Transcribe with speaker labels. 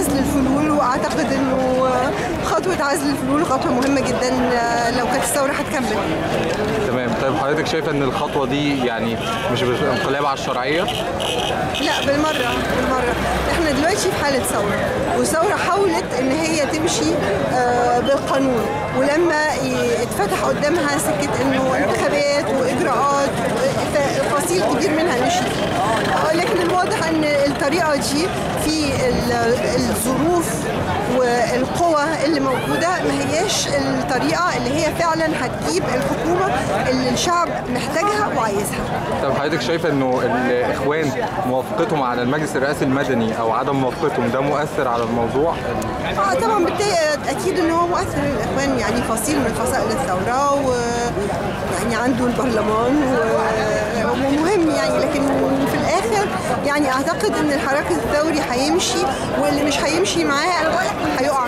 Speaker 1: عزل الفلول واعتقد انه خطوه عزل الفلول خطوه مهمه جدا لو كانت الثوره هتكمل
Speaker 2: تمام طيب حضرتك شايفه ان الخطوه دي يعني مش انقلاب على الشرعيه
Speaker 1: لا بالمره بالمره احنا دلوقتي في حاله ثوره والثوره حاولت ان هي تمشي آه، بالقانون ولما ي- اتفتح قدامها سكه انه انتخابات واجراءات ف- فصيل كبير منها مشي آه، لكن الواضح ان الطريقه دي في ال- الظروف والقوى اللي موجوده ما هياش الطريقه اللي هي فعلا هتجيب الحكومه اللي الشعب محتاجها وعايزها
Speaker 2: طب حضرتك شايفه انه الاخوان موافقتهم على المجلس الرئاسي المدني او عدم موافقتهم ده مؤثر على الموضوع
Speaker 1: اه طبعا بالتالي اكيد ان هو مؤثر الاخوان يعني فصيل من فصائل الثوره ويعني عنده البرلمان و- ومهم يعني لكن في الاخر يعني اعتقد ان الحراك الثوري هيمشي واللي مش هيمشي معاه هيقع